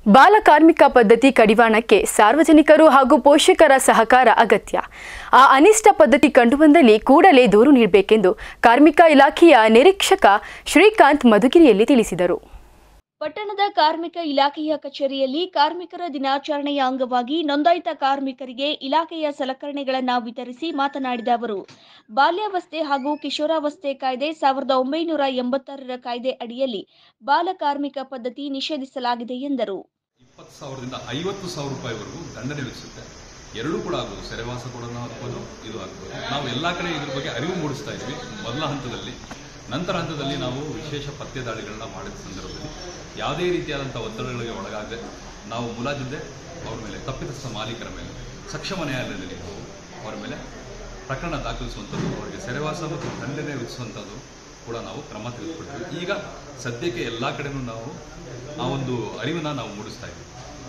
ಬಾಲ ಕಾರ್ಮಿಕ ಪದ್ಧತಿ ಕಡಿವಾಣಕ್ಕೆ ಸಾರ್ವಜನಿಕರು ಹಾಗೂ ಪೋಷಕರ ಸಹಕಾರ ಅಗತ್ಯ ಆ ಅನಿಷ್ಟ ಪದ್ಧತಿ ಕಂಡುಬಂದಲ್ಲಿ ಕೂಡಲೇ ದೂರು ನೀಡಬೇಕೆಂದು ಕಾರ್ಮಿಕ ಇಲಾಖೆಯ ನಿರೀಕ್ಷಕ ಶ್ರೀಕಾಂತ್ ಮಧುಗಿರಿಯಲ್ಲಿ ತಿಳಿಸಿದರು ಪಟ್ಟಣದ ಕಾರ್ಮಿಕ ಇಲಾಖೆಯ ಕಚೇರಿಯಲ್ಲಿ ಕಾರ್ಮಿಕರ ದಿನಾಚರಣೆಯ ಅಂಗವಾಗಿ ನೋಂದಾಯಿತ ಕಾರ್ಮಿಕರಿಗೆ ಇಲಾಖೆಯ ಸಲಕರಣೆಗಳನ್ನು ವಿತರಿಸಿ ಮಾತನಾಡಿದ ಅವರು ಬಾಲ್ಯಾವಸ್ಥೆ ಹಾಗೂ ಕಿಶೋರಾವಸ್ಥೆ ಕಾಯ್ದೆ ಸಾವಿರದ ಒಂಬೈನೂರ ಎಂಬತ್ತಾರರ ಕಾಯ್ದೆ ಅಡಿಯಲ್ಲಿ ಬಾಲ ಕಾರ್ಮಿಕ ಪದ್ಧತಿ ನಿಷೇಧಿಸಲಾಗಿದೆ ಎಂದರು ಇಪ್ಪತ್ತು ಸಾವಿರದಿಂದ ಐವತ್ತು ಸಾವಿರ ರೂಪಾಯಿವರೆಗೂ ದಂಡನೆ ವಿಧಿಸುತ್ತೆ ಎರಡೂ ಕೂಡ ಆಗ್ಬೋದು ಸೆರೆವಾಸ ಕೂಡ ಆಗ್ಬೋದು ಇದು ಆಗ್ಬೋದು ನಾವು ಎಲ್ಲ ಕಡೆ ಇದ್ರ ಬಗ್ಗೆ ಅರಿವು ಮೂಡಿಸ್ತಾ ಇದ್ವಿ ಮೊದಲ ಹಂತದಲ್ಲಿ ನಂತರ ಹಂತದಲ್ಲಿ ನಾವು ವಿಶೇಷ ಪತ್ತೆ ದಾಳಿಗಳನ್ನ ಮಾಡಿದ ಸಂದರ್ಭದಲ್ಲಿ ಯಾವುದೇ ರೀತಿಯಾದಂಥ ಒತ್ತಡಗಳಿಗೆ ಒಳಗಾಗದೆ ನಾವು ಮುಲಾಜಿದ್ದೆ ಅವ್ರ ಮೇಲೆ ತಪ್ಪಿತಸ್ಥ ಮಾಲೀಕರ ಮೇಲೆ ಸಕ್ಷಮ ನ್ಯಾಯಾಲಯದಲ್ಲಿ ನಾವು ಅವರ ಮೇಲೆ ಪ್ರಕರಣ ದಾಖಲಿಸುವಂಥದ್ದು ಅವರಿಗೆ ಸೆರೆವಾಸ ಮತ್ತು ದಂಡನೆ ವಿಧಿಸುವಂಥದ್ದು ಕೂಡ ನಾವು ಕ್ರಮ ತೆಗೆದುಕೊಳ್ತೀವಿ ಈಗ ಸದ್ಯಕ್ಕೆ ಎಲ್ಲ ಕಡೆನೂ ನಾವು ಆ ಒಂದು ಅರಿವನ್ನು ನಾವು ಮೂಡಿಸ್ತಾ ಇದ್ದೀವಿ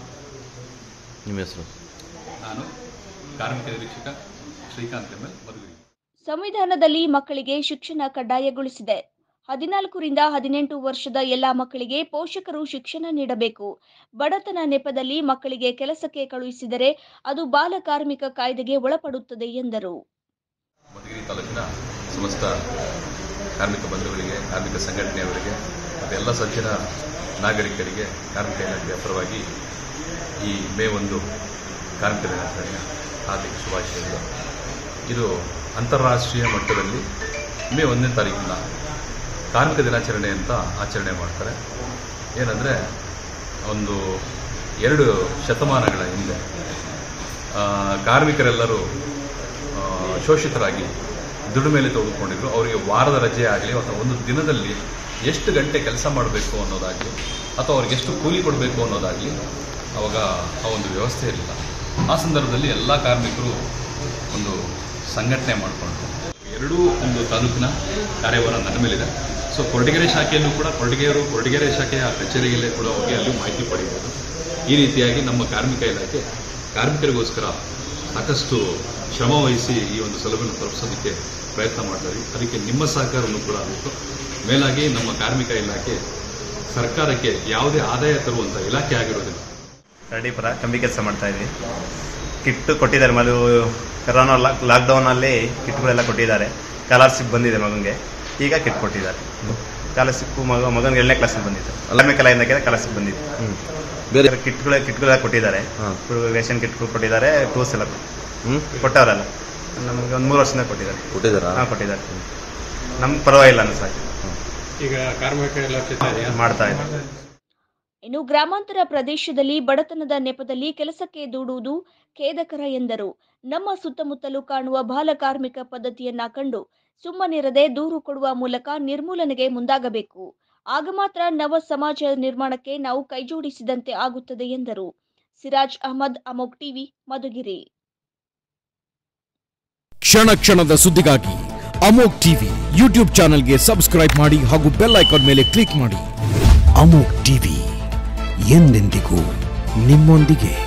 ನಿಮ್ಮ ಹೆಸರು ನಾನು ಕಾರ್ಮಿಕ ನಿರೀಕ್ಷಕ ಶ್ರೀಕಾಂತ್ ಎಂ ಎಲ್ ಮಧುಗಿರಿ ಸಂವಿಧಾನದಲ್ಲಿ ಮಕ್ಕಳಿಗೆ ಶಿಕ್ಷಣ ಕಡ್ಡಾಯಗೊಳಿಸಿದೆ ಹದಿನಾಲ್ಕರಿಂದ ಹದಿನೆಂಟು ವರ್ಷದ ಎಲ್ಲ ಮಕ್ಕಳಿಗೆ ಪೋಷಕರು ಶಿಕ್ಷಣ ನೀಡಬೇಕು ಬಡತನ ನೆಪದಲ್ಲಿ ಮಕ್ಕಳಿಗೆ ಕೆಲಸಕ್ಕೆ ಕಳುಹಿಸಿದರೆ ಅದು ಬಾಲ ಕಾರ್ಮಿಕ ಕಾಯ್ದೆಗೆ ಒಳಪಡುತ್ತದೆ ಎಂದರು ಮಧುಗಿರಿ ತಾಲೂಕಿನ ಸಮಸ್ತ ಕಾರ್ಮಿಕ ಬಂಧುಗಳಿಗೆ ಕಾರ್ಮಿಕ ಸಂಘಟನೆಯವರಿಗೆ ಮತ್ತು ಎಲ್ಲ ಸಜ್ಜನ ನಾಗರಿಕರಿಗೆ ಕಾರ್ಮಿಕ ಇಲಾಖೆಯ ಪರವಾಗಿ ಈ ಮೇ ಒಂದು ಕಾರ್ಮಿಕ ದಿನಾಚರಣೆಯ ಹಾರ್ದಿಕ ಶುಭಾಶಯಗಳು ಇದು ಅಂತಾರಾಷ್ಟ್ರೀಯ ಮಟ್ಟದಲ್ಲಿ ಮೇ ಒಂದನೇ ತಾರೀಕಿನ ಕಾರ್ಮಿಕ ದಿನಾಚರಣೆ ಅಂತ ಆಚರಣೆ ಮಾಡ್ತಾರೆ ಏನಂದರೆ ಒಂದು ಎರಡು ಶತಮಾನಗಳ ಹಿಂದೆ ಆ, ಕಾರ್ಮಿಕರೆಲ್ಲರೂ ಆ, ಶೋಷಿತರಾಗಿ ದುಡಿಮೆಲೆ ತೊಡಗಿಕೊಂಡಿದ್ರು ಅವರಿಗೆ ವಾರದ ರಜೆ ಆಗಲಿ ಅಥವಾ ಒಂದು ದಿನದಲ್ಲಿ ಎಷ್ಟು ಗಂಟೆ ಕೆಲಸ ಮಾಡಬೇಕು ಅನ್ನೋದಾಗಲಿ ಅಥವಾ ಅವ್ರಿಗೆ ಎಷ್ಟು ಕೂಲಿ ಕೊಡಬೇಕು ಅನ್ನೋದಾಗಲಿ ಅವಾಗ ಆ ಒಂದು ವ್ಯವಸ್ಥೆ ಇರಲಿಲ್ಲ ಆ ಸಂದರ್ಭದಲ್ಲಿ ಎಲ್ಲ ಕಾರ್ಮಿಕರು ಒಂದು ಸಂಘಟನೆ ಮಾಡಿಕೊಂಡು ಎರಡೂ ಒಂದು ತಾಲೂಕಿನ ಕಾರ್ಯಭಾರ ನನ್ನ ಮೇಲಿದೆ ಸೊ ಕೊರಟಗೆರೆ ಶಾಖೆಯಲ್ಲೂ ಕೂಡ ಕೊರಟಗೆರೆಯವರು ಕೊರಟಗೆರೆ ಶಾಖೆಯ ಕಚೇರಿಯಲ್ಲೇ ಕೂಡ ಹೋಗಿ ಅಲ್ಲಿ ಮಾಹಿತಿ ಪಡೆಯಬಹುದು ಈ ರೀತಿಯಾಗಿ ನಮ್ಮ ಕಾರ್ಮಿಕ ಇಲಾಖೆ ಕಾರ್ಮಿಕರಿಗೋಸ್ಕರ ಸಾಕಷ್ಟು ಶ್ರಮ ವಹಿಸಿ ಈ ಒಂದು ಸೌಲಭ್ಯವನ್ನು ತಲುಪಿಸೋದಕ್ಕೆ ಪ್ರಯತ್ನ ಮಾಡ್ತಾರೆ ಅದಕ್ಕೆ ನಿಮ್ಮ ಸಹಕಾರವನ್ನು ಕೂಡ ಬೇಕು ಮೇಲಾಗಿ ನಮ್ಮ ಕಾರ್ಮಿಕ ಇಲಾಖೆ ಸರ್ಕಾರಕ್ಕೆ ಯಾವುದೇ ಆದಾಯ ತರುವಂಥ ಇಲಾಖೆ ಆಗಿರೋದಿಲ್ಲ ಕರಡಿಪುರ ಕಂಬಿ ಕೆಲಸ ಮಾಡ್ತಾ ಇದ್ವಿ ಕಿಟ್ಟು ಕೊಟ್ಟಿದ್ದಾರೆ ಮೊದಲು ಕರೋನಾ ಲಾಕ್ ಲಾಕ್ಡೌನಲ್ಲಿ ಕಿಟ್ಗಳೆಲ್ಲ ಕೊಟ್ಟಿದ್ದಾರೆ ಸ್ಕಾಲರ್ಶಿಪ್ ಬಂದಿದೆ ಮಗನಿಗೆ ಈಗ ಕಿಟ್ ಕೊಟ್ಟಿದ್ದಾರೆ ಸ್ಕಾಲರ್ಶಿಪ್ ಮಗ ಮಗನಿಗೆ ಏಳನೇ ಕ್ಲಾಸಿಗೆ ಬಂದಿತ್ತು ಅಲ್ಲಮೇಕಲ ಇಂದಕ್ಕೆ ಸ್ಕಾಲರ್ಶಿಪ್ ಬಂದಿತ್ತು ಹ್ಞೂ ಬೇರೆ ಕಿಟ್ಗಳು ಕಿಟ್ಗಳೆಲ್ಲ ಕೊಟ್ಟಿದ್ದಾರೆ ಹಾಂ. ರೇಷನ್ ಕಿಟ್ಗಳು ಕೊಟ್ಟಿದ್ದಾರೆ ಟೂಲ್ಸ್ ಎಲ್ಲ ಕೊಟ್ಟು- ಹ್ಞೂ ಕೊಟ್ಟವರಲ್ಲ ನಮಗೆ ಒಂದು ಮೂರು ವರ್ಷದಿಂದ ಕೊಟ್ಟಿದ್ದಾರೆ ಕೊಟ್ಟಿದ್ದಾರಾ ಹಾಂ ಕೊಟ್ಟಿದ್ದಾರೆ ನಮ್ಗೆ ಪರವಾಗಿಲ್ಲ ಅನ್ಸಾಯ್ತು ಈಗ ಕಾರ್ಮಿಕ ಇಲಾಖೆ ಮಾಡ್ತಾ ಇದ್ದಾರೆ ಇನ್ನು ಗ್ರಾಮಾಂತರ ಪ್ರದೇಶದಲ್ಲಿ ಬಡತನದ ನೆಪದಲ್ಲಿ ಕೆಲಸಕ್ಕೆ ದೂಡುವುದು ಖೇದಕರ ಎಂದರು ನಮ್ಮ ಸುತ್ತಮುತ್ತಲೂ ಕಾಣುವ ಬಾಲ ಕಾರ್ಮಿಕ ಪದ್ಧತಿಯನ್ನ ಕಂಡು ಸುಮ್ಮನಿರದೆ ದೂರು ಕೊಡುವ ಮೂಲಕ ನಿರ್ಮೂಲನೆಗೆ ಮುಂದಾಗಬೇಕು ಆಗ ಮಾತ್ರ ನವ ಸಮಾಜ ನಿರ್ಮಾಣಕ್ಕೆ ನಾವು ಕೈಜೋಡಿಸಿದಂತೆ ಆಗುತ್ತದೆ ಎಂದರು ಸಿರಾಜ್ ಅಹಮದ್ ಅಮೋಕ್ ಟಿವಿ ಮಧುಗಿರಿ ಕ್ಷಣ ಕ್ಷಣದ ಸುದ್ದಿಗಾಗಿ ಅಮೋಕ್ ಟಿವಿ ಯೂಟ್ಯೂಬ್ ಚಾನೆಲ್ಗೆ ಸಬ್ಸ್ಕ್ರೈಬ್ ಮಾಡಿ ಹಾಗೂ ಬೆಲ್ ಐಕಾನ್ ಮೇಲೆ ಕ್ಲಿಕ್ ಮಾಡಿ ಅಮೋಕ್ ಟಿವಿ ಎಂದೆಂದಿಗೂ ನಿಮ್ಮೊಂದಿಗೆ